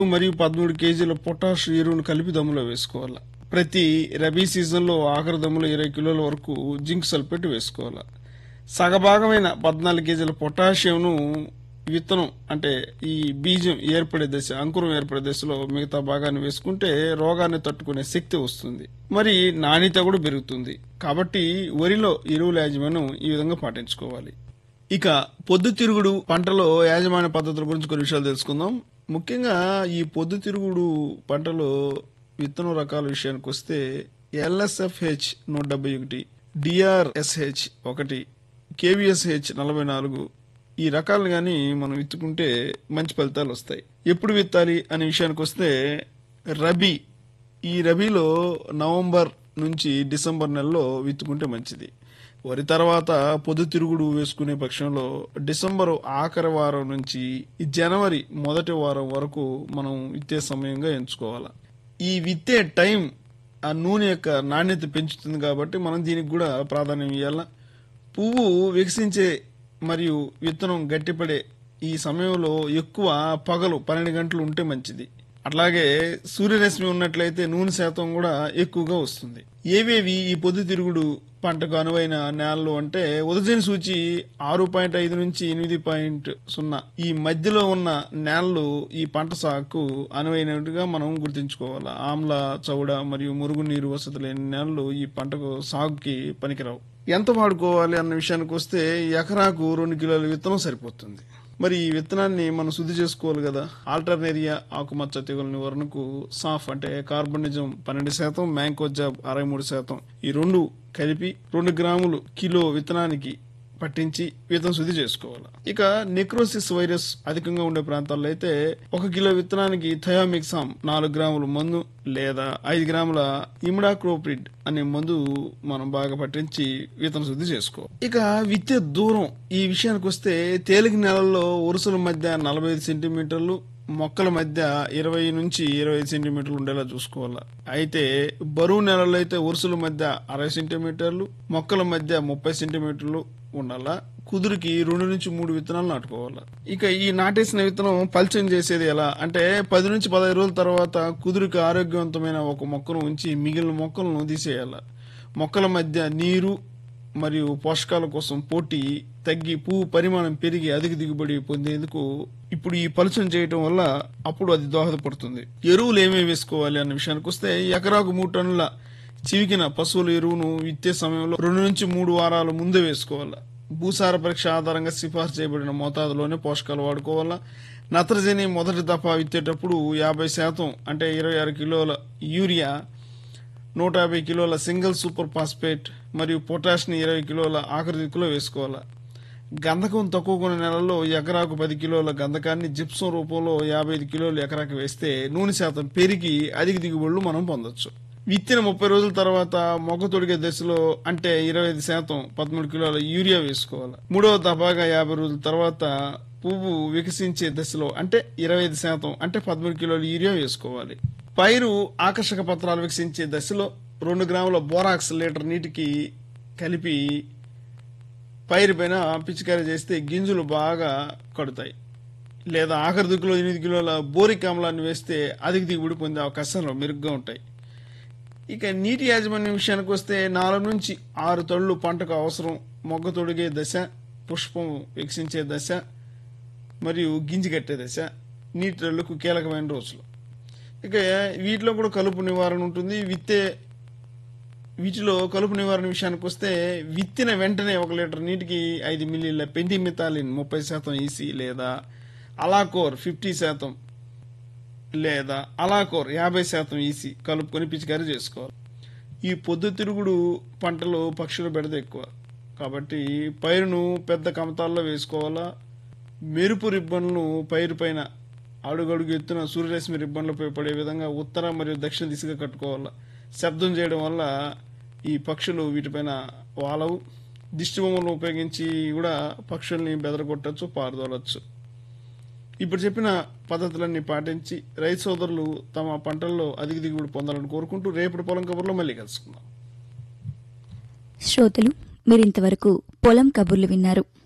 మరియు పదమూడు కేజీల పొటాష్ ఎరువును కలిపి దమ్ములో వేసుకోవాలి ప్రతి రబీ సీజన్లో ఆఖరి దమ్ములో ఇరవై కిలోల వరకు జింక్ సల్ఫేట్ వేసుకోవాలి సగభాగమైన పద్నాలుగు కేజీల పొటాషియంను విత్తనం అంటే ఈ బీజం ఏర్పడే దశ అంకురం ఏర్పడే దశలో మిగతా భాగాన్ని వేసుకుంటే రోగాన్ని తట్టుకునే శక్తి వస్తుంది మరి నాణ్యత కూడా పెరుగుతుంది కాబట్టి వరిలో ఎరువుల యాజమాన్యం ఈ విధంగా పాటించుకోవాలి ఇక పొద్దుతిరుగుడు పంటలో యాజమాన్య పద్ధతుల గురించి కొన్ని విషయాలు తెలుసుకుందాం ముఖ్యంగా ఈ పొద్దుతిరుగుడు పంటలో విత్తనం రకాల విషయానికి వస్తే ఎల్ఎస్ఎఫ్హెచ్ నూట డెబ్బై ఒకటి డిఆర్ఎస్హెచ్ ఒకటి కేవీఎస్హెచ్ నలభై నాలుగు ఈ రకాలను కానీ మనం విత్తుకుంటే మంచి ఫలితాలు వస్తాయి ఎప్పుడు విత్తాలి అనే విషయానికి వస్తే రబీ ఈ రబీలో నవంబర్ నుంచి డిసెంబర్ నెలలో విత్తుకుంటే మంచిది వరి తర్వాత పొద్దుతిరుగుడు వేసుకునే పక్షంలో డిసెంబర్ ఆఖరి వారం నుంచి ఈ జనవరి మొదటి వారం వరకు మనం విత్తే సమయంగా ఎంచుకోవాలి ఈ విత్తే టైం ఆ నూనె యొక్క నాణ్యత పెంచుతుంది కాబట్టి మనం దీనికి కూడా ప్రాధాన్యం ఇవ్వాల పువ్వు వికసించే మరియు విత్తనం గట్టిపడే ఈ సమయంలో ఎక్కువ పగలు పన్నెండు గంటలు ఉంటే మంచిది అట్లాగే సూర్యరశ్మి ఉన్నట్లయితే నూనె శాతం కూడా ఎక్కువగా వస్తుంది ఏవేవి ఈ పొద్దుతిరుగుడు పంటకు అనువైన నేలలు అంటే ఉదజని సూచి ఆరు పాయింట్ ఐదు నుంచి ఎనిమిది పాయింట్ సున్నా ఈ మధ్యలో ఉన్న నేలలు ఈ పంట సాగుకు అనువైనట్టుగా మనం గుర్తుంచుకోవాలి ఆమ్ల చౌడ మరియు మురుగునీరు వసతి లేని నేలలు ఈ పంటకు సాగుకి పనికిరావు ఎంత వాడుకోవాలి అన్న విషయానికి వస్తే ఎకరాకు రెండు కిలోల విత్తనం సరిపోతుంది మరి ఈ విత్తనాన్ని మనం శుద్ధి చేసుకోవాలి కదా ఆల్టర్నేరియా ఆకుమచ్చ తెగుల నివారణకు సాఫ్ అంటే కార్బనిజం పన్నెండు శాతం మ్యాంకోజాబ్ అరవై మూడు శాతం ఈ రెండు కలిపి రెండు గ్రాములు కిలో విత్తనానికి పట్టించి విత్తనం శుద్ధి చేసుకోవాలి ఇక నెక్రోసిస్ వైరస్ అధికంగా ఉండే ప్రాంతాల్లో అయితే ఒక కిలో విత్తనానికి థయోమిక్సామ్ నాలుగు గ్రాముల మందు లేదా ఐదు గ్రాముల ఇమిడాక్రోప్రిడ్ అనే మందు మనం బాగా పట్టించి విత్తన శుద్ధి చేసుకో ఇక విత్తే దూరం ఈ విషయానికి వస్తే తేలిక నెలల్లో వరుసల మధ్య నలభై ఐదు సెంటీమీటర్లు మొక్కల మధ్య ఇరవై నుంచి ఇరవై ఐదు సెంటీమీటర్లు ఉండేలా చూసుకోవాలి అయితే బరువు నెలల్లో అయితే వరుసల మధ్య అరవై సెంటీమీటర్లు మొక్కల మధ్య ముప్పై సెంటీమీటర్లు ఉండాలా కుదురుకి రెండు నుంచి మూడు విత్తనాలు నాటుకోవాలి ఇక ఈ నాటేసిన విత్తనం పల్చం చేసేది ఎలా అంటే పది నుంచి పదహైదు రోజుల తర్వాత కుదురుకి ఆరోగ్యవంతమైన ఒక మొక్కను ఉంచి మిగిలిన మొక్కలను తీసేయాలి మొక్కల మధ్య నీరు మరియు పోషకాల కోసం పోటీ తగ్గి పువ్వు పరిమాణం పెరిగి అధిక దిగుబడి పొందేందుకు ఇప్పుడు ఈ పలుచన చేయటం వల్ల అప్పుడు అది దోహదపడుతుంది ఎరువులు ఏమేమి వేసుకోవాలి అన్న విషయానికి వస్తే ఎకరాకు మూడు టన్నుల చివికిన పశువుల ఎరువును విత్తే సమయంలో రెండు నుంచి మూడు వారాల ముందే వేసుకోవాలి భూసార పరీక్ష ఆధారంగా సిఫార్సు చేయబడిన మోతాదులోనే పోషకాలు వాడుకోవాలా నత్రజని మొదటి దఫా విత్తేటప్పుడు యాభై శాతం అంటే ఇరవై ఆరు కిలోల యూరియా నూట యాభై కిలోల సింగిల్ సూపర్ ఫాస్ఫేట్ మరియు పొటాష్ని ఇరవై కిలోల ఆఖరి దిక్కులో వేసుకోవాలి గంధకం తక్కువ కొన్న నెలల్లో ఎకరాకు పది కిలోల గంధకాన్ని జిప్సం రూపంలో యాభై ఐదు కిలోలు ఎకరాకు వేస్తే నూనె శాతం పెరిగి అధిక దిగుబడులు మనం పొందొచ్చు విత్తిన ముప్పై రోజుల తర్వాత మొగ్గ తొడిగే దశలో అంటే ఇరవై ఐదు శాతం పదమూడు కిలోల యూరియా వేసుకోవాలి మూడవ దఫాగా యాభై రోజుల తర్వాత పువ్వు వికసించే దశలో అంటే ఇరవై ఐదు శాతం అంటే పదమూడు కిలోల యూరియా వేసుకోవాలి పైరు ఆకర్షక పత్రాలు వికసించే దశలో రెండు గ్రాముల బోరాక్స్ లీటర్ నీటికి కలిపి పైరు పైన పిచికారీ చేస్తే గింజలు బాగా కడుతాయి లేదా ఆఖరి దిక్కులో ఎనిమిది కిలోల బోరిక్ ఆమ్లాన్ని వేస్తే అధిక దిగుబడి పొందే అవకాశాలు మెరుగ్గా ఉంటాయి ఇక నీటి యాజమాన్యం విషయానికి వస్తే నాలుగు నుంచి ఆరు తళ్ళు పంటకు అవసరం మొగ్గ తొడిగే దశ పుష్పం వికసించే దశ మరియు గింజ కట్టే దశ నీటి తళ్ళకు కీలకమైన రోజులు ఇక వీటిలో కూడా కలుపు నివారణ ఉంటుంది విత్తే వీటిలో కలుపు నివారణ విషయానికి వస్తే విత్తిన వెంటనే ఒక లీటర్ నీటికి ఐదు మిల్లీల పెంటిమితాలిన్ ముప్పై శాతం ఈసీ లేదా అలాకోర్ ఫిఫ్టీ శాతం లేదా అలాకోర్ యాభై శాతం ఈసీ కలుపుకొని పిచికారీ చేసుకోవాలి ఈ పొద్దుతిరుగుడు పంటలో పక్షుల బెడద ఎక్కువ కాబట్టి పైరును పెద్ద కమతాల్లో వేసుకోవాలా మెరుపు రిబ్బన్లు పైరు పైన అడుగడుగు ఎత్తున సూర్యరశ్మి రిబ్బన్లపై పడే విధంగా ఉత్తర మరియు దక్షిణ దిశగా కట్టుకోవాలా శబ్దం చేయడం వల్ల ఈ పక్షులు వీటిపైన వాలవు దిష్టి బొమ్మలను ఉపయోగించి కూడా పక్షుల్ని బెదరగొట్టచ్చు పారదోలచ్చు ఇప్పుడు చెప్పిన పద్ధతులన్నీ పాటించి రైతు సోదరులు తమ పంటల్లో అధిక దిగుబడి పొందాలని కోరుకుంటూ రేపటి పొలం కబుర్లో మళ్ళీ కలుసుకుందాం శ్రోతలు మీరింతవరకు పొలం కబుర్లు విన్నారు